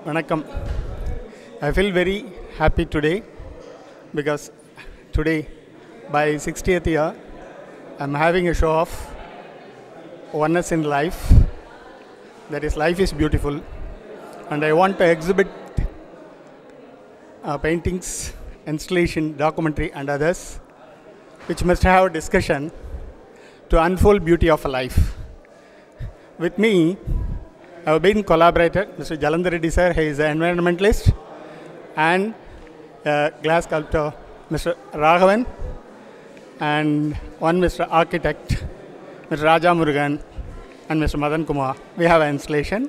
வணக்கம் I feel very happy today because today, by 60th year, I'm having a show of oneness in life. That is, life is beautiful, and I want to exhibit uh, paintings, installation, documentary, and others, which must have a discussion to unfold beauty of a life. With me, I have been collaborator, Mr. Jalandhar Reddy sir, he is an environmentalist, and uh, glass sculptor, Mr. Raghavan, and one Mr. Architect, Mr. Raja Murugan, and Mr. Madan Kumar. We have an installation.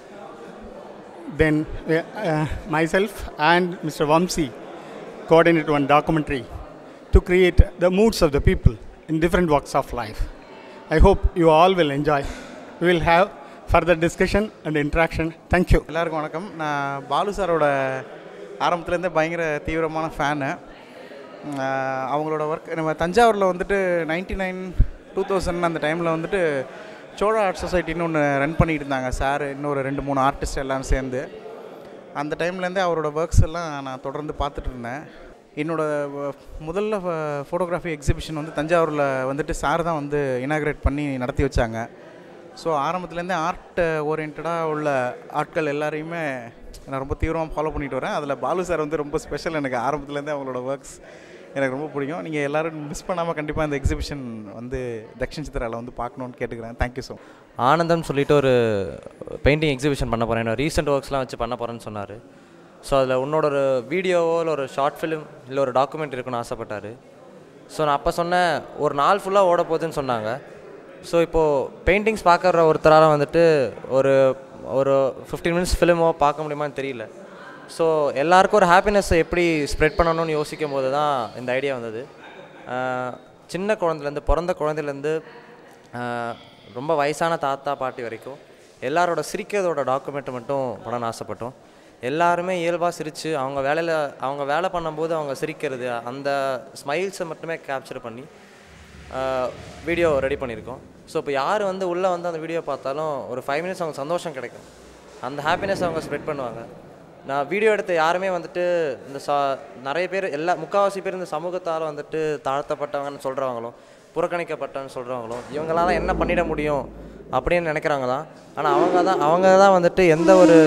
Then we, uh, myself and Mr. Vamsi coordinate one documentary to create the moods of the people in different walks of life. I hope you all will enjoy. We will have further discussion and interaction. Thank you. எல்லாருக்கும் வணக்கம் நான் பாலு சாரோட ஆரம்பத்துலேருந்தே பயங்கர தீவிரமான fan அவங்களோட work நம்ம தஞ்சாவூரில் வந்துட்டு நைன்டி நைன் டூ தௌசண்ட் அந்த டைமில் வந்துட்டு சோழா ஆர்ட் சொசைட்டின்னு ஒன்று ரன் பண்ணிட்டு இருந்தாங்க சார் இன்னொரு ரெண்டு மூணு ஆர்டிஸ்ட் எல்லாம் சேர்ந்து அந்த டைம்லேருந்தே அவரோட ஒர்க்ஸ் எல்லாம் நான் தொடர்ந்து பார்த்துட்டு இருந்தேன் என்னோட வ- முதல்ல ஃபோட்டோகிராஃபி எக்ஸிபிஷன் வந்து தஞ்சாவூரில் வந்துட்டு சார் தான் வந்து இனாகிரேட் பண்ணி நடத்தி வச்சாங்க ஸோ ஆரம்பத்துலேருந்தே ஆர்ட் ஓரியன்டாக உள்ள ஆட்கள் எல்லாரையுமே நான் ரொம்ப தீவிரமாக ஃபாலோ பண்ணிட்டு வரேன் அதில் பாலு சார் வந்து ரொம்ப ஸ்பெஷல் எனக்கு ஆரம்பத்துலேருந்தே அவங்களோட ஒர்க்ஸ் எனக்கு ரொம்ப பிடிக்கும் நீங்கள் எல்லோரும் மிஸ் பண்ணாமல் கண்டிப்பாக இந்த எக்ஸிபிஷன் வந்து தக்ஷின் சித்ராவில் வந்து பார்க்கணுன்னு கேட்டுக்கிறேன் தேங்க்யூ ஸோ ஆனந்தம் சொல்லிட்டு ஒரு பெயிண்டிங் எக்ஸிபிஷன் பண்ண போகிறேன் என்னோட ரீசெண்ட் ஒர்க்ஸ்லாம் வச்சு பண்ண போகிறேன்னு சொன்னார் ஸோ அதில் உன்னோட ஒரு வீடியோவோ இல்லை ஒரு ஷார்ட் ஃபிலிம் இல்லை ஒரு டாக்குமெண்ட் இருக்குன்னு ஆசைப்பட்டார் ஸோ நான் அப்போ சொன்னேன் ஒரு நாள் ஃபுல்லாக ஓட போகுதுன்னு சொன்னாங்க ஸோ இப்போது பெயிண்டிங்ஸ் பார்க்குற ஒருத்தரால் வந்துட்டு ஒரு ஒரு ஃபிஃப்டீன் மினிட்ஸ் ஃபிலிமோ பார்க்க முடியுமான்னு தெரியல ஸோ எல்லாருக்கும் ஒரு ஹாப்பினஸ்ஸை எப்படி ஸ்ப்ரெட் பண்ணணும்னு யோசிக்கும் போது தான் இந்த ஐடியா வந்தது ஆஹ் சின்ன குழந்தைலேருந்து பிறந்த குழந்தைலேருந்து ஆஹ் ரொம்ப வயசான தாத்தா பாட்டி வரைக்கும் எல்லாரோட சிரிக்கிறதோட டாக்குமெண்ட்டை மட்டும் பண்ணணும்னு ஆசைப்பட்டோம் எல்லாருமே இயல்பாக சிரித்து அவங்க வேலையில் அவங்க வேலை பண்ணும்போது அவங்க சிரிக்கிறது அந்த ஸ்மைல்ஸை மட்டுமே கேப்சர் பண்ணி வீடியோ ரெடி பண்ணியிருக்கோம் ஸோ இப்போ யார் வந்து உள்ளே வந்து அந்த வீடியோ பார்த்தாலும் ஒரு ஃபைவ் மினிட்ஸ் அவங்க சந்தோஷம் கிடைக்கும் அந்த ஹாப்பினஸ் அவங்க ஸ்ப்ரெட் பண்ணுவாங்க நான் வீடியோ எடுத்த யாருமே வந்துட்டு இந்த சா நிறைய பேர் எல்லா முக்கால்வாசி பேர் இந்த சமூகத்தால் வந்துட்டு தாழ்த்தப்பட்டவங்கன்னு சொல்கிறவங்களும் புறக்கணிக்கப்பட்டவன்னு சொல்கிறவங்களும் இவங்களால என்ன பண்ணிட முடியும் அப்படின்னு நினைக்கிறாங்க தான் ஆனால் அவங்க தான் அவங்க தான் வந்துட்டு எந்த ஒரு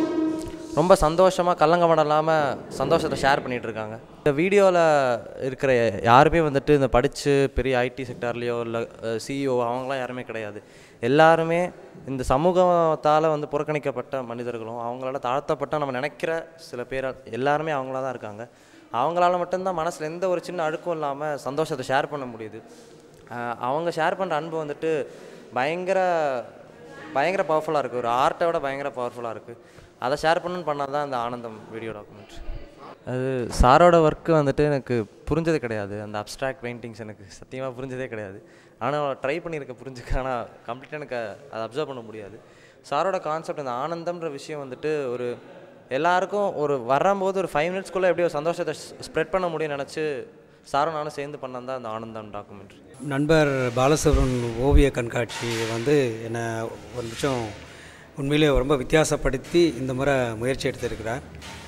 ரொம்ப சந்தோஷமாக கல்லங்கமடம் இல்லாமல் சந்தோஷத்தை ஷேர் பண்ணிகிட்டு இருக்காங்க இந்த வீடியோவில் இருக்கிற யாருமே வந்துட்டு இந்த படித்து பெரிய ஐடி செக்டார்லேயோ இல்லை சிஇஓ அவங்களாம் யாருமே கிடையாது எல்லாருமே இந்த சமூகத்தால் வந்து புறக்கணிக்கப்பட்ட மனிதர்களும் அவங்களால தாழ்த்தப்பட்ட நம்ம நினைக்கிற சில பேர் எல்லாருமே அவங்களா தான் இருக்காங்க அவங்களால மட்டும்தான் மனசில் எந்த ஒரு சின்ன அழுக்கும் இல்லாமல் சந்தோஷத்தை ஷேர் பண்ண முடியுது அஹ் அவங்க ஷேர் பண்ணுற அன்பு வந்துட்டு பயங்கர பயங்கர பவர்ஃபுல்லாக இருக்குது ஒரு ஆர்ட்டை விட பயங்கர பவர்ஃபுல்லாக இருக்குது அதை ஷேர் பண்ணணும்னு பண்ணால் தான் அந்த ஆனந்தம் வீடியோ டாக்குமெண்ட் அது சாரோட ஒர்க்கு வந்துட்டு எனக்கு புரிஞ்சது கிடையாது அந்த அப்ஸ்ட்ராக்ட் பெயிண்டிங்ஸ் எனக்கு சத்தியமாக புரிஞ்சதே கிடையாது ஆனால் ட்ரை பண்ணியிருக்க புரிஞ்சுக்க ஆனால் கம்ப்ளீட்டாக எனக்கு அதை அப்சர்வ் பண்ண முடியாது சாரோட கான்செப்ட் அந்த ஆனந்தம்ன்ற விஷயம் வந்துட்டு ஒரு எல்லாருக்கும் ஒரு வரும்போது ஒரு ஃபைவ் மினிட்ஸ்க்குள்ளே எப்படி ஒரு சந்தோஷத்தை ஸ்ப்ரெட் பண்ண முடியும்னு நினச்சி சாரும் நானும் சேர்ந்து பண்ணது தான் அந்த ஆனந்தம் டாக்குமெண்ட்ரி நண்பர் பாலசுப்ரமணியன் ஓவிய கண்காட்சி வந்து என்னை ஒரு நிமிஷம் உண்மையிலே ரொம்ப வித்தியாசப்படுத்தி இந்த முறை முயற்சி எடுத்திருக்கிறார்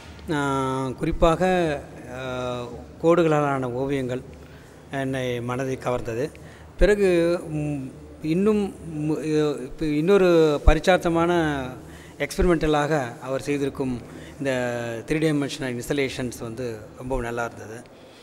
ஆஹ் குறிப்பாக ஆஹ் கோடுகளாலான ஓவியங்கள் என்னை மனதை கவர்ந்தது பிறகு ம், இன்னும் மு- இப்போ இன்னொரு பரிச்சார்த்தமான எக்ஸ்பெரிமெண்டலாக அவர் செய்திருக்கும் இந்த த்ரீ டைமென்ஷனல் இன்ஸ்டலேஷன்ஸ் வந்து ரொம்ப நல்லா இருந்தது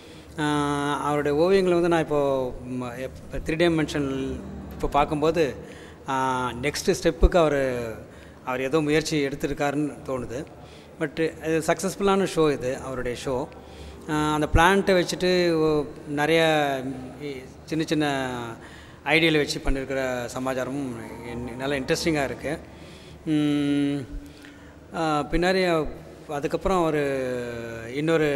ஆஹ் அவருடைய ஓவியங்களை வந்து நான் இப்போது த்ரீ டைமென்ஷனல் இப்போ பார்க்கும்போது நெக்ஸ்ட்டு ஸ்டெப்புக்கு அவர் அவர் ஏதோ முயற்சி எடுத்திருக்காருன்னு தோணுது பட் இது சக்ஸஸ்ஃபுல்லான ஷோ இது அவருடைய ஷோ அந்த பிளான்ட்டை வச்சுட்டு ஓ- நிறைய இ- சின்ன சின்ன ஐடியாவில் வச்சு பண்ணியிருக்கிற சமாச்சாரமும் இன்- நல்லா இன்ட்ரெஸ்டிங்காக இருக்குது பின்னாடி அதுக்கப்புறம் ஒரு இன்னொரு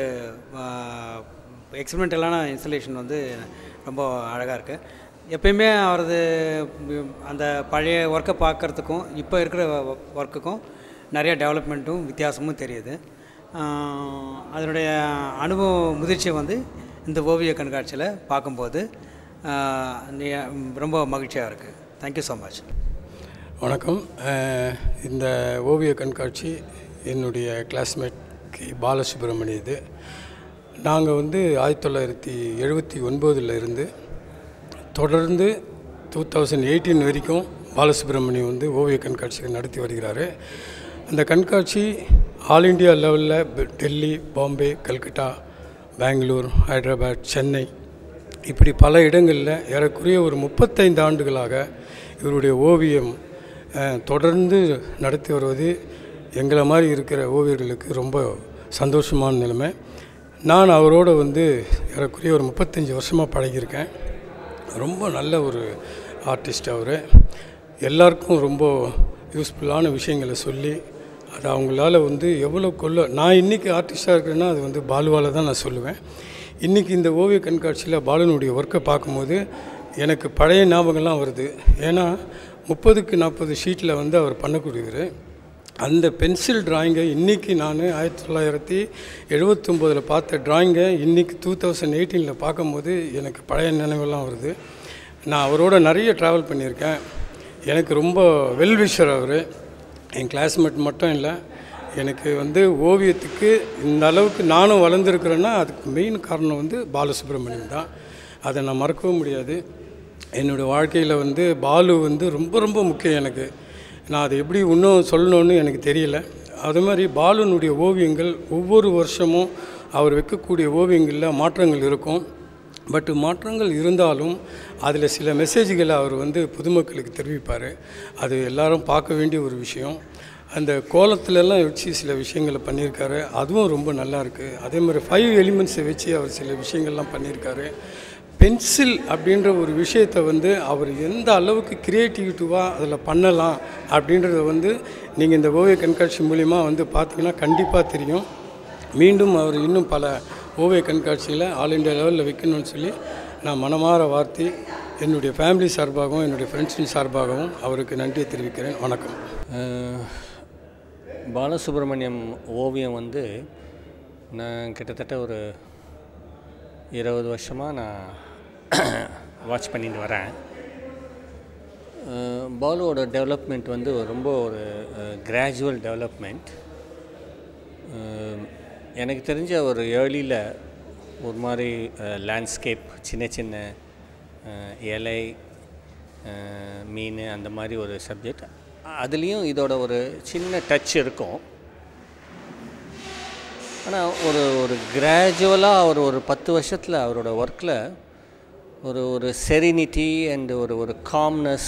எக்ஸ்பெரிமெண்டலான இன்ஸ்டலேஷன் வந்து ரொம்ப அழகாக இருக்குது எப்பயுமே அவரது ம், அந்த பழைய ஒர்க்கை பார்க்குறதுக்கும் இப்போ இருக்கிற ஒர்க்குக்கும் நிறைய டெவலப்மெண்ட்டும் வித்தியாசமும் தெரியுது ஆஹ், அதனுடைய அனுபவ முதிர்ச்சியை வந்து இந்த ஓவிய கண்காட்சியில் பார்க்கும்போது ஆஹ், நி- ரொம்ப மகிழ்ச்சியாக இருக்குது தேங்க்யூ ஸோ மச் வணக்கம் அஹ், இந்த ஓவிய கண்காட்சி என்னுடைய கிளாஸ்மேட் கே பாலசுப்ரமணி இது நாங்கள் வந்து ஆயிரத்தி தொள்ளாயிரத்தி எழுபத்தி ஒன்பதில் இருந்து தொடர்ந்து டூ தௌசண்ட் எயிட்டீன் வரைக்கும் பாலசுப்ரமணியம் வந்து ஓவிய கண்காட்சிகள் நடத்தி வருகிறாரு அந்த கண்காட்சி ஆல் இண்டியா லெவலில் டெல்லி பாம்பே கல்கட்டா பெங்களூர் ஹைதராபாத் சென்னை இப்படி பல இடங்களில் ஏறக்குறைய ஒரு முப்பத்தைந்து ஆண்டுகளாக இவருடைய ஓவியம் அஹ், தொடர்ந்து நடத்தி வருவது எங்களை மாதிரி இருக்கிற ஓவியர்களுக்கு ரொம்ப சந்தோஷமான நிலைமை நான் அவரோட வந்து ஏறக்குறைய ஒரு முப்பத்தஞ்சு வருஷமாக பழகியிருக்கேன் ரொம்ப நல்ல ஒரு ஆர்டிஸ்ட் அவர் எல்லாருக்கும் ரொம்ப யூஸ்ஃபுல்லான விஷயங்களை சொல்லி அது அவங்களால வந்து எவ்வளோ கொள்ள நான் இன்றைக்கி ஆர்டிஸ்டாக இருக்கிறேன்னா அது வந்து பாலுவால் தான் நான் சொல்லுவேன் இன்றைக்கி இந்த ஓவிய கண்காட்சியில் பாலுனுடைய ஒர்க்கை பார்க்கும்போது எனக்கு பழைய ஞாபகம்லாம் வருது ஏன்னா முப்பதுக்கு நாற்பது ஷீட்டில் வந்து அவர் பண்ணக்கூடியவர் அந்த பென்சில் டிராயிங்கை இன்றைக்கி நான் ஆயிரத்தி தொள்ளாயிரத்தி எழுபத்தொம்போதில் பார்த்த டிராயிங்கை இன்றைக்கி டூ தௌசண்ட் எயிட்டீனில் பார்க்கும்போது எனக்கு பழைய நினைவெல்லாம் வருது நான் அவரோட நிறைய ட்ராவல் பண்ணியிருக்கேன் எனக்கு ரொம்ப வெல்விஷர் அவர் என் கிளாஸ்மேட் மட்டும் இல்லை எனக்கு வந்து ஓவியத்துக்கு இந்த அளவுக்கு நானும் வளர்ந்துருக்கிறேன்னா அதுக்கு மெயின் காரணம் வந்து பாலசுப்ரமணியம் தான் அதை நான் மறக்கவும் முடியாது என்னோடய வாழ்க்கையில் வந்து பாலு வந்து ரொம்ப ரொம்ப முக்கியம் எனக்கு நான் அதை எப்படி இன்னும் சொல்லணும்னு எனக்கு தெரியல அது மாதிரி பாலுனுடைய ஓவியங்கள் ஒவ்வொரு வருஷமும் அவர் வைக்கக்கூடிய ஓவியங்களில் மாற்றங்கள் இருக்கும் பட் மாற்றங்கள் இருந்தாலும் அதில் சில மெசேஜ்களை அவர் வந்து பொதுமக்களுக்கு தெரிவிப்பார் அது எல்லாரும் பார்க்க வேண்டிய ஒரு விஷயம் அந்த கோலத்துலலாம் வச்சு சில விஷயங்களை பண்ணியிருக்காரு அதுவும் ரொம்ப நல்லா இருக்கு அதே மாதிரி ஃபைவ் எலிமெண்ட்ஸை வச்சு அவர் சில விஷயங்கள்லாம் பண்ணியிருக்காரு பென்சில் அப்படின்ற ஒரு விஷயத்தை வந்து அவர் எந்த அளவுக்கு க்ரியேட்டிவிட்டிவாக அதில் பண்ணலாம் அப்படின்றத வந்து நீங்கள் இந்த ஓவிய கண்காட்சி மூலிமா வந்து பார்த்தீங்கன்னா கண்டிப்பாக தெரியும் மீண்டும் அவர் இன்னும் பல ஓவிய கண்காட்சியில் ஆல் இண்டியா லெவலில் வைக்கணும்னு சொல்லி நான் மனமார வார்த்தை என்னுடைய ஃபேமிலி சார்பாகவும் என்னுடைய ஃப்ரெண்ட்ஸின் சார்பாகவும் அவருக்கு நன்றியை தெரிவிக்கிறேன் வணக்கம் அஹ், பாலசுப்ரமணியம் ஓவியம் வந்து நான் கிட்டத்தட்ட ஒரு இருபது வருஷமாக நான் வாட்ச் பண்ணிட்டு வரேன் அஹ், பாலுவோட டெவலப்மெண்ட் வந்து ரொம்ப ஒரு கிராஜுவல் டெவலப்மெண்ட் எனக்கு தெரிஞ்ச ஒரு ஏர்லியில் ஒரு மாதிரி லேண்ட்ஸ்கேப் சின்ன சின்ன அஹ், இலை அஹ், மீன் அந்த மாதிரி ஒரு சப்ஜெக்ட் அதுலேயும் இதோட ஒரு சின்ன டச் இருக்கும் ஆனால் ஒரு ஒரு கிராஜுவலாக அவர் ஒரு பத்து வருஷத்தில் அவரோட ஒர்க்கில் ஒரு ஒரு செரினிட்டி அண்ட் ஒரு ஒரு காம்னஸ்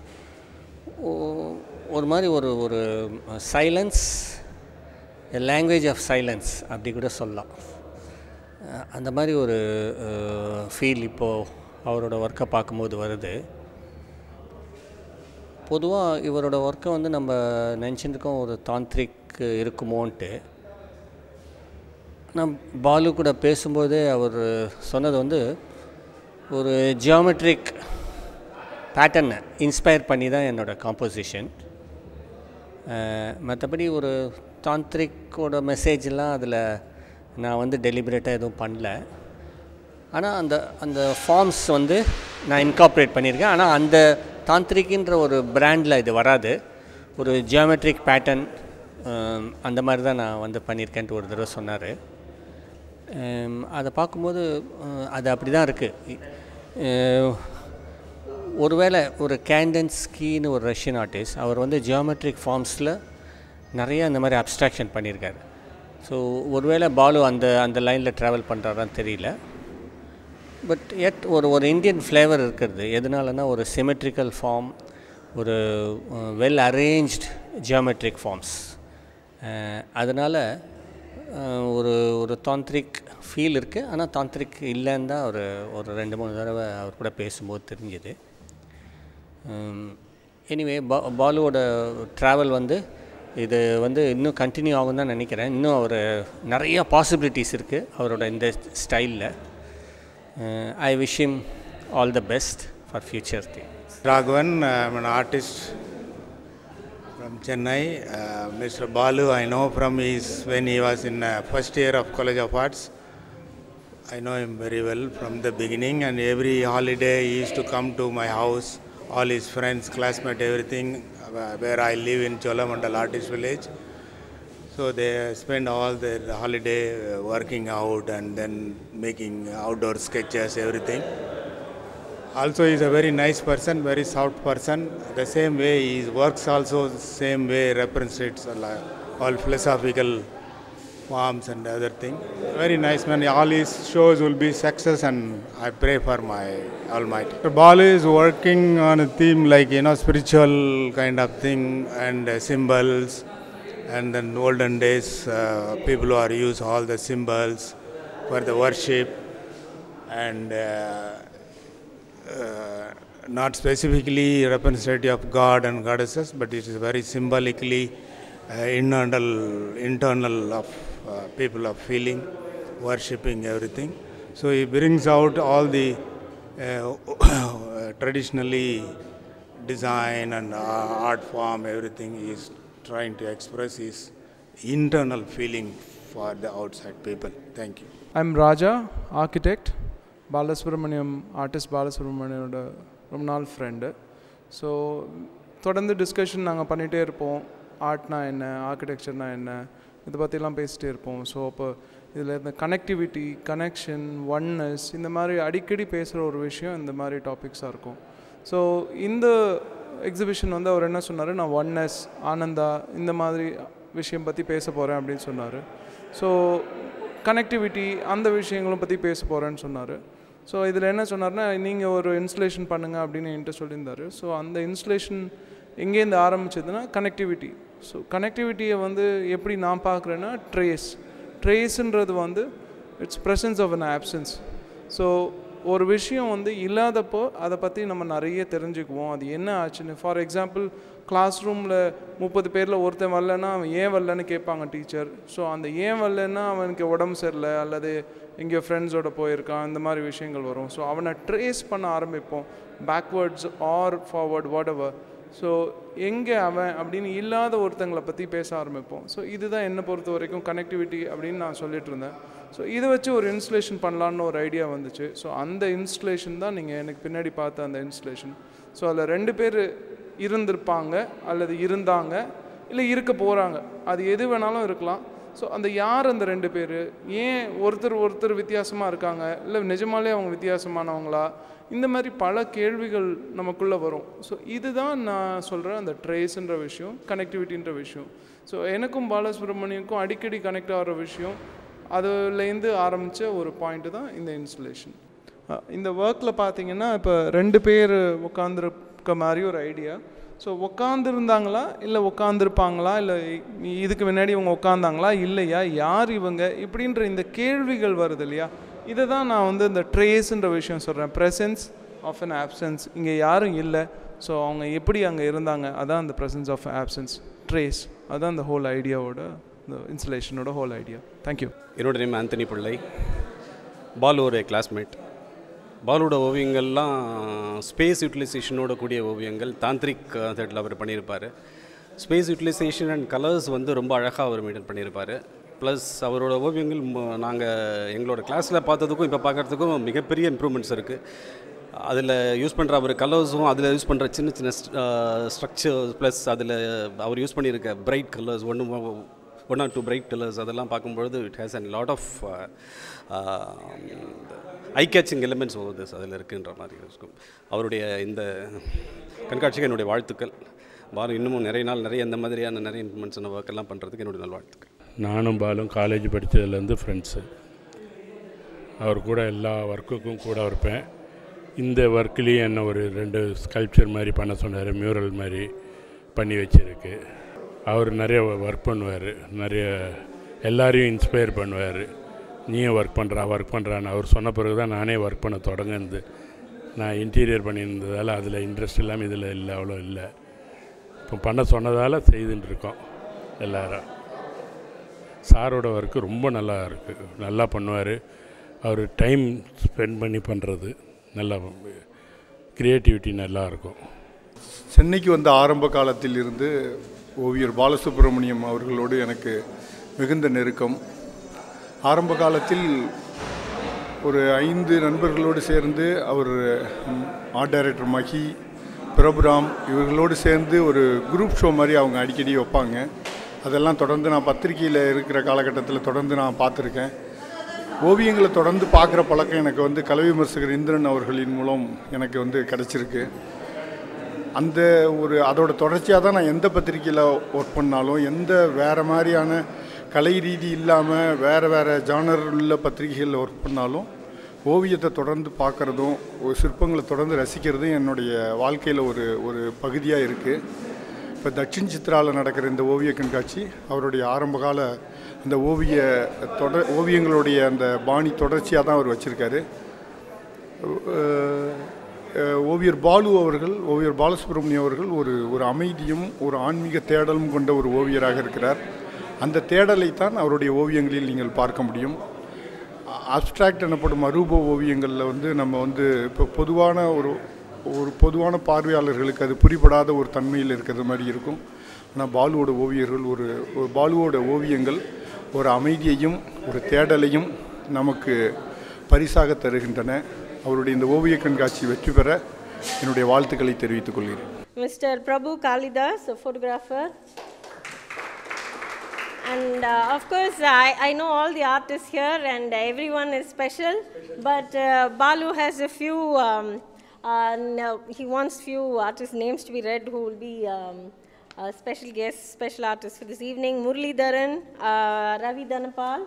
ஒரு மாதிரி ஒரு ஒரு சைலன்ஸ் லாங்குவேஜ் ஆஃப் சைலன்ஸ் அப்படி கூட சொல்லலாம் அஹ் அந்த மாதிரி ஒரு ஃபீல் இப்போது அவரோட ஒர்க்கை பார்க்கும்போது வருது பொதுவாக இவரோட ஒர்க்கை வந்து நம்ம நினச்சிட்டு இருக்கோம் ஒரு தாந்திரிக் இருக்குமோன்ட்டு நான் பாலு கூட பேசும்போதே அவர் சொன்னது வந்து ஒரு ஜியாமெட்ரிக் பேட்டர்னை இன்ஸ்பயர் பண்ணி தான் என்னோடய காம்போசிஷன் மற்றபடி ஒரு தாந்திரிக்கோட மெசேஜ்லாம் அதில் நான் வந்து டெலிபரேட்டாக எதுவும் பண்ணல ஆனால் அந்த அந்த ஃபார்ம்ஸ் வந்து நான் இன்கார்ப்ரேட் பண்ணியிருக்கேன் ஆனால் அந்த தாந்திரிக்ன்ற ஒரு பிராண்டில் இது வராது ஒரு ஜியாமெட்ரிக் பேட்டர்ன் அந்த மாதிரி தான் நான் வந்து பண்ணியிருக்கேன்ட்டு ஒரு தடவை சொன்னார் அதை பார்க்கும்போது அஹ், அது அப்படி தான் இருக்குது ஒருவேளை ஒரு கேண்டன்ஸ்கின்னு ஒரு ரஷ்யன் ஆர்டிஸ்ட் அவர் வந்து ஜியாமெட்ரிக் ஃபார்ம்ஸில் நிறைய அந்த மாதிரி அப்ஸ்ட்ராக்ஷன் பண்ணியிருக்காரு ஸோ ஒருவேளை பாலு அந்த அந்த லைனில் ட்ராவல் பண்ணுறாரான்னு தெரியல பட் எட் ஒரு ஒரு இந்தியன் ஃப்ளேவர் இருக்கிறது எதனாலனா ஒரு சிமெட்ரிக்கல் ஃபார்ம் ஒரு வெல் அரேஞ்ச்ட் ஜியாமெட்ரிக் ஃபார்ம்ஸ் அதனால் ஒரு ஒரு தாந்திரிக் ஃபீல் இருக்குது ஆனால் தாந்திரிக் இல்லைன்னு தான் ஒரு ஒரு ரெண்டு மூணு தடவை அவர் கூட பேசும்போது தெரிஞ்சுது எனிவே பா பாலுவோட ட்ராவல் வந்து இது வந்து இன்னும் கண்டினியூ ஆகும் தான் நினைக்கிறேன் இன்னும் அவர் நிறைய பாசிபிலிட்டிஸ் இருக்குது அவரோட இந்த ஸ்டைலில் I wish him all the best for future thing Raghavan, I'm an artist from Chennai. Uh, Mr. Balu, I know from his when he was in uh, first year of College of Arts. I know him very well from the beginning, and every holiday he used to come to my house. All his friends, classmates, everything, uh, where I live in Cholamandal Artist Village. So they spend all their holiday uh, working out and then making outdoor sketches, everything. Also, he's a very nice person, very soft person. The same way his works also the same way represents all, uh, all philosophical forms and other thing. Very nice man. All his shows will be success, and I pray for my Almighty. Balu is working on a theme like you know spiritual kind of thing and uh, symbols. And then olden days, uh, people who are use all the symbols for the worship and. Uh, uh, not specifically representative of God and goddesses, but it is very symbolically uh, internal, internal of uh, people of feeling, worshipping everything. So he brings out all the uh, traditionally design and uh, art form, everything he is trying to express his internal feeling for the outside people. Thank you. I'm Raja, architect. Balasubramaniam artist பாலசுப்ரமணியோட ரொம்ப நாள் friend so தொடர்ந்து discussion நாங்கள் பண்ணிகிட்டே இருப்போம் ஆர்ட்னா என்ன ஆர்கிடெக்சர்னா என்ன இதை பற்றிலாம் பேசிகிட்டே இருப்போம் ஸோ அப்போ இதில் இந்த கனெக்டிவிட்டி கனெக்ஷன் ஒன்னஸ் இந்த மாதிரி அடிக்கடி பேசுகிற ஒரு விஷயம் இந்த மாதிரி டாபிக்ஸாக இருக்கும் ஸோ இந்த எக்ஸிபிஷன் வந்து அவர் என்ன சொன்னார் நான் ஒன்னஸ் ஆனந்தா இந்த மாதிரி விஷயம் பற்றி பேச போகிறேன் அப்படின்னு சொன்னார் ஸோ கனெக்டிவிட்டி அந்த விஷயங்களும் பற்றி பேச போகிறேன்னு சொன்னார் ஸோ இதில் என்ன சொன்னார்னா நீங்கள் ஒரு இன்ஸ்டலேஷன் பண்ணுங்கள் அப்படின்னு என்கிட்ட சொல்லியிருந்தார் ஸோ அந்த இன்ஸ்டலேஷன் எங்கேருந்து ஆரம்பிச்சதுன்னா கனெக்டிவிட்டி ஸோ கனெக்டிவிட்டியை வந்து எப்படி நான் பார்க்குறேன்னா ட்ரேஸ் ட்ரேஸுன்றது வந்து it's presence of an absence so ஒரு விஷயம் வந்து இல்லாதப்போ அதை பற்றி நம்ம நிறைய தெரிஞ்சுக்குவோம் அது என்ன ஆச்சுன்னு ஃபார் எக்ஸாம்பிள் கிளாஸ் ரூமில் முப்பது பேரில் ஒருத்தன் வரலன்னா அவன் ஏன் வரலன்னு கேட்பாங்க டீச்சர் ஸோ அந்த ஏன் வரலன்னா அவனுக்கு உடம்பு சரியில்லை அல்லது எங்கேயோ ஃப்ரெண்ட்ஸோட போயிருக்கான் இந்த மாதிரி விஷயங்கள் வரும் ஸோ அவனை ட்ரேஸ் பண்ண ஆரம்பிப்போம் backwards or forward whatever so எங்கே அவன் அப்படின்னு இல்லாத ஒருத்தங்களை பற்றி பேச ஆரம்பிப்போம் ஸோ இதுதான் என்னை பொறுத்த வரைக்கும் கனெக்டிவிட்டி அப்படின்னு நான் சொல்லிட்டு இருந்தேன் ஸோ இதை வச்சு ஒரு இன்ஸ்டலேஷன் பண்ணலான்னு ஒரு ஐடியா வந்துச்சு ஸோ அந்த இன்ஸ்டலேஷன் தான் நீங்கள் எனக்கு பின்னாடி பார்த்த அந்த இன்ஸ்டலேஷன் ஸோ அதில் ரெண்டு பேர் இருந்திருப்பாங்க அல்லது இருந்தாங்க இல்லை இருக்க போகிறாங்க அது எது வேணாலும் இருக்கலாம் ஸோ அந்த யார் அந்த ரெண்டு பேர் ஏன் ஒருத்தர் ஒருத்தர் வித்தியாசமாக இருக்காங்க இல்லை நிஜமாலே அவங்க வித்தியாசமானவங்களா இந்த மாதிரி பல கேள்விகள் நமக்குள்ளே வரும் ஸோ இதுதான் நான் சொல்கிறேன் அந்த ட்ரேஸ்ன்ற விஷயம் கனெக்டிவிட்டின்ற விஷயம் ஸோ எனக்கும் பாலசுப்ரமணியனுக்கும் அடிக்கடி கனெக்ட் ஆகிற விஷயம் அதுலேருந்து ஆரம்பித்த ஒரு பாயிண்ட்டு தான் இந்த இன்ஸ்டலேஷன் இந்த ஒர்க்கில் பார்த்தீங்கன்னா இப்போ ரெண்டு பேர் உட்காந்துருக்க மாதிரி ஒரு ஐடியா ஸோ உட்காந்துருந்தாங்களா இல்லை உட்காந்துருப்பாங்களா இல்லை இதுக்கு முன்னாடி இவங்க உட்காந்தாங்களா இல்லையா யார் இவங்க இப்படின்ற இந்த கேள்விகள் வருது இல்லையா இதை தான் நான் வந்து இந்த ட்ரேஸுன்ற விஷயம் சொல்கிறேன் ப்ரெசன்ஸ் ஆஃப் அன் ஆப்சன்ஸ் இங்கே யாரும் இல்லை ஸோ அவங்க எப்படி அங்கே இருந்தாங்க அதான் அந்த ப்ரெசன்ஸ் ஆஃப் ஆப்சன்ஸ் ட்ரேஸ் அதான் இந்த ஹோல் ஐடியாவோட இந்த இன்ஸ்டலேஷனோட ஹோல் ஐடியா தேங்க்யூ என்னோட நேம் ஆந்தனி பிள்ளை பாலு ஒரு கிளாஸ்மேட் பாலோட ஓவியங்கள்லாம் ஸ்பேஸ் யூட்டிலைசேஷனோட கூடிய ஓவியங்கள் தாந்திரிக் மெத்தடில் அவர் பண்ணியிருப்பார் ஸ்பேஸ் யூட்டிலைசேஷன் அண்ட் கலர்ஸ் வந்து ரொம்ப அழகாக அவர் மெயின்டைன் பண்ணியிருப்பார் ப்ளஸ் அவரோட ஓவியங்கள் நாங்கள் எங்களோட கிளாஸில் பார்த்ததுக்கும் இப்போ பார்க்குறதுக்கும் மிகப்பெரிய இம்ப்ரூவ்மெண்ட்ஸ் இருக்குது அதில் யூஸ் பண்ணுற அவர் கலர்ஸும் அதில் யூஸ் பண்ணுற சின்ன சின்ன ஸ்ட்ரக்சர் ப்ளஸ் அதில் அவர் யூஸ் பண்ணியிருக்க பிரைட் கலர்ஸ் ஒன்று one or two bright colours அதெல்லாம் பார்க்கும்பொழுது it has and lot of eye catching elements over this அதில் இருக்குன்ற மாதிரி இருக்கும் அவருடைய இந்த கண்காட்சிக்கு என்னுடைய வாழ்த்துக்கள் பாலு இன்னமும் நிறைய நாள் நிறைய இந்த மாதிரியான நிறைய இம்ப்ளிமெண்ட்ஸ் ஒர்க் எல்லாம் பண்ணுறதுக்கு என்னுடைய நல் வாழ்த்துக்கள் நானும் பாலும் காலேஜ் படித்ததுலேருந்து ஃப்ரெண்ட்ஸு அவர் கூட எல்லா ஒர்க்குக்கும் கூட இருப்பேன் இந்த ஒர்க்லேயும் என்ன ஒரு ரெண்டு ஸ்கல்ப்சர் மாதிரி பண்ண சொன்னார் மியூரல் மாதிரி பண்ணி வச்சுருக்கு அவர் நிறைய ஒர்க் பண்ணுவார் நிறைய எல்லாரையும் இன்ஸ்பயர் பண்ணுவார் நீயும் ஒர்க் பண்ணுறா ஒர்க் பண்ணுறான்னு அவர் சொன்ன பிறகு தான் நானே ஒர்க் பண்ண தொடங்குனது நான் இன்டீரியர் பண்ணியிருந்ததால் அதில் இன்ட்ரெஸ்ட் இல்லாமல் இதில் இல்லை அவ்வளோ இல்லை இப்போ பண்ண சொன்னதால் செய்துட்டு இருக்கோம் எல்லாரும் சாரோட ஒர்க்கு ரொம்ப நல்லா இருக்குது நல்லா பண்ணுவார் அவர் டைம் ஸ்பெண்ட் பண்ணி பண்ணுறது நல்லா க்ரியேட்டிவிட்டி நல்லா இருக்கும் சென்னைக்கு வந்த ஆரம்ப காலத்தில் இருந்து ஓவியர் பாலசுப்ரமணியம் அவர்களோடு எனக்கு மிகுந்த நெருக்கம் ஆரம்ப காலத்தில் ஒரு ஐந்து நண்பர்களோடு சேர்ந்து அவர் ஆர்ட் டைரக்டர் மஹி பிரபுராம் இவர்களோடு சேர்ந்து ஒரு குரூப் ஷோ மாதிரி அவங்க அடிக்கடி வைப்பாங்க அதெல்லாம் தொடர்ந்து நான் பத்திரிக்கையில் இருக்கிற காலகட்டத்தில் தொடர்ந்து நான் பார்த்துருக்கேன் ஓவியங்களை தொடர்ந்து பார்க்குற பழக்கம் எனக்கு வந்து கலை விமர்சகர் இந்திரன் அவர்களின் மூலம் எனக்கு வந்து கிடச்சிருக்கு அந்த ஒரு அதோட தொடர்ச்சியாக தான் நான் எந்த பத்திரிக்கையில் ஒர்க் பண்ணாலும் எந்த வேறு மாதிரியான கலை ரீதி இல்லாமல் வேறு வேறு ஜானர் உள்ள பத்திரிகைகளில் ஒர்க் பண்ணாலும் ஓவியத்தை தொடர்ந்து பார்க்குறதும் ஒரு சிற்பங்களை தொடர்ந்து ரசிக்கிறதும் என்னுடைய வாழ்க்கையில் ஒரு ஒரு பகுதியாக இருக்குது இப்போ தட்சின் சித்ராவில் நடக்கிற இந்த ஓவிய கண்காட்சி அவருடைய ஆரம்பகால அந்த ஓவிய தொடர் ஓவியங்களுடைய அந்த பாணி தொடர்ச்சியாக தான் அவர் வச்சுருக்காரு அஹ் ஓவியர் பாலு அவர்கள் ஓவியர் பாலசுப்ரமணியம் அவர்கள் ஒரு ஒரு அமைதியும் ஒரு ஆன்மீக தேடலும் கொண்ட ஒரு ஓவியராக இருக்கிறார் அந்த தேடலை தான் அவருடைய ஓவியங்களில் நீங்கள் பார்க்க முடியும் அப்ஸ்ட்ராக்ட் எனப்படும் அரூப ஓவியங்களில் வந்து நம்ம வந்து இப்போ பொதுவான ஒரு ஒரு பொதுவான பார்வையாளர்களுக்கு அது புரிபடாத ஒரு தன்மையில் இருக்கிறது மாதிரி இருக்கும் ஆனால் பாலுவோட ஓவியர்கள் ஒரு ஒரு பாலுவோட ஓவியங்கள் ஒரு அமைதியையும் ஒரு தேடலையும் நமக்கு பரிசாக தருகின்றன அவருடைய இந்த ஓவிய கண்காட்சி வெற்றி பெற என்னுடைய வாழ்த்துக்களை தெரிவித்துக் கொள்கிறேன் Mr. Prabhu Kalidas, a photographer. And uh, of course, I, I know all the artists here and everyone is special, but uh, Balu has a few, um, uh, no, he wants few artist names to be read who will be um, uh, special guests, special artists for this evening. Murli Dharan, uh, Ravi Dhanapal,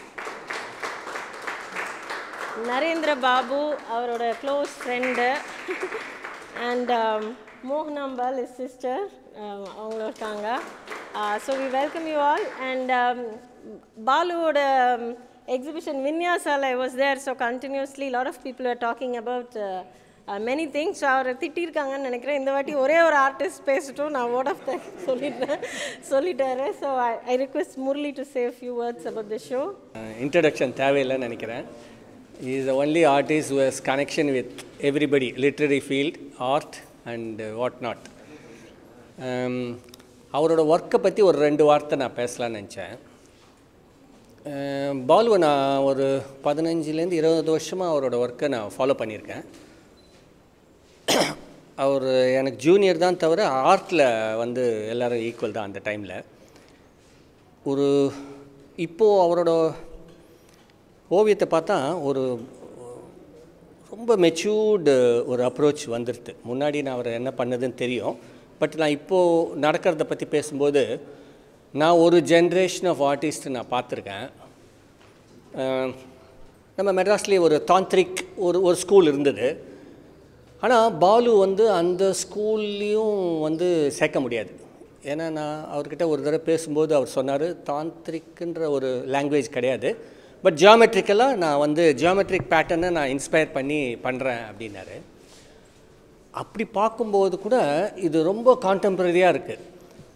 Narendra Babu அவரோட close friend and Mohanambal is sister அவங்க இருக்காங்க so we welcome you all and பாலுவோட exhibition வின்யாசால I was there so continuously lot of people are talking about many things so அவரை திட்டிருக்காங்கன்னு நினைக்கிறேன் இந்த வாட்டி ஒரே ஒரு ஆர்டிஸ்ட் பேசட்டும் நான் வேர்ட் ஆஃப் த சொல்லிட்டேன் சொல்லிட்டாரு so I request Murali to save few words about the show introduction தேவையில்லைன்னு நினைக்கிறேன் He is the only artist who has connection with everybody, literary field, art and uh, what not. Um, அவரோட ஒர்க்கை பற்றி ஒரு ரெண்டு வார்த்தை நான் பேசலாம்னு நினச்சேன் பாலுவை நான் ஒரு பதினஞ்சுலேருந்து இருபது வருஷமாக அவரோட ஒர்க்கை நான் ஃபாலோ பண்ணியிருக்கேன் அவர் எனக்கு ஜூனியர் தான் தவிர ஆர்ட்டில் வந்து எல்லோரும் ஈக்குவல் தான் அந்த டைமில் ஒரு இப்போது அவரோட ஓவியத்தை பார்த்தா ஒரு ரொம்ப மெச்சூர்டு ஒரு அப்ரோச் வந்துடுது முன்னாடி நான் அவர் என்ன பண்ணதுன்னு தெரியும் பட் நான் இப்போது நடக்கிறத பற்றி பேசும்போது நான் ஒரு ஜென்ரேஷன் ஆஃப் ஆர்டிஸ்ட் நான் பார்த்துருக்கேன் அஹ், நம்ம மெட்ராஸ்லேயே ஒரு தாந்திரிக் ஒரு ஒரு ஸ்கூல் இருந்தது ஆனால் பாலு வந்து அந்த ஸ்கூல்லையும் வந்து சேர்க்க முடியாது ஏன்னா நான் அவர்கிட்ட ஒரு தடவை பேசும்போது அவர் சொன்னார் தாந்திரிக்குன்ற ஒரு லாங்குவேஜ் கிடையாது பட் ஜியாமெட்ரிக்கலாக நான் வந்து ஜியாமெட்ரிக் பேட்டர்னை நான் இன்ஸ்பயர் பண்ணி பண்ணுறேன் அப்படின்னாரு அப்படி பார்க்கும்போது கூட இது ரொம்ப கான்டெம்பரரியாக இருக்குது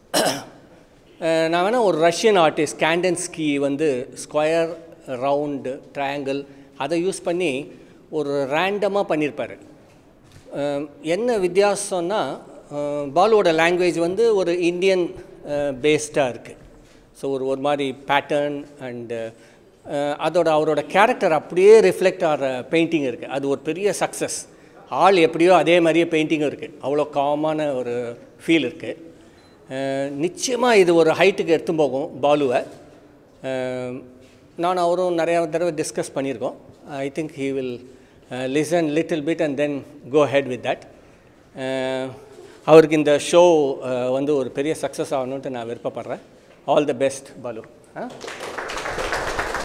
நான் வேணால் ஒரு ரஷ்யன் ஆர்டிஸ்ட் கேண்டன்ஸ்கி வந்து ஸ்கொயர் ரவுண்டு ட்ரையாங்கிள் அதை யூஸ் பண்ணி ஒரு ரேண்டமாக பண்ணியிருப்பார் அஹ் என்ன வித்தியாசம்னா அஹ் பாலுவோட லாங்குவேஜ் வந்து ஒரு இந்தியன் பேஸ்டாக இருக்குது ஸோ ஒரு ஒரு மாதிரி பேட்டர்ன் அண்டு அதோட அவரோட கேரக்டர் அப்படியே ரிஃப்ளெக்ட் ஆகிற பெயிண்டிங் இருக்குது அது ஒரு பெரிய சக்ஸஸ் ஆள் எப்படியோ அதே மாதிரியே பெயிண்டிங்கும் இருக்குது அவ்வளோ காமான ஒரு ஃபீல் இருக்குது நிச்சயமாக இது ஒரு ஹைட்டுக்கு எடுத்து போகும் பாலுவை அஹ் நான் அவரும் நிறையா தடவை டிஸ்கஸ் பண்ணியிருக்கோம் I think he will listen little bit and then go head with that அவருக்கு இந்த ஷோ வந்து ஒரு பெரிய சக்ஸஸ் ஆகணுன்ட்டு நான் விருப்பப்படுறேன் all the best Balu ah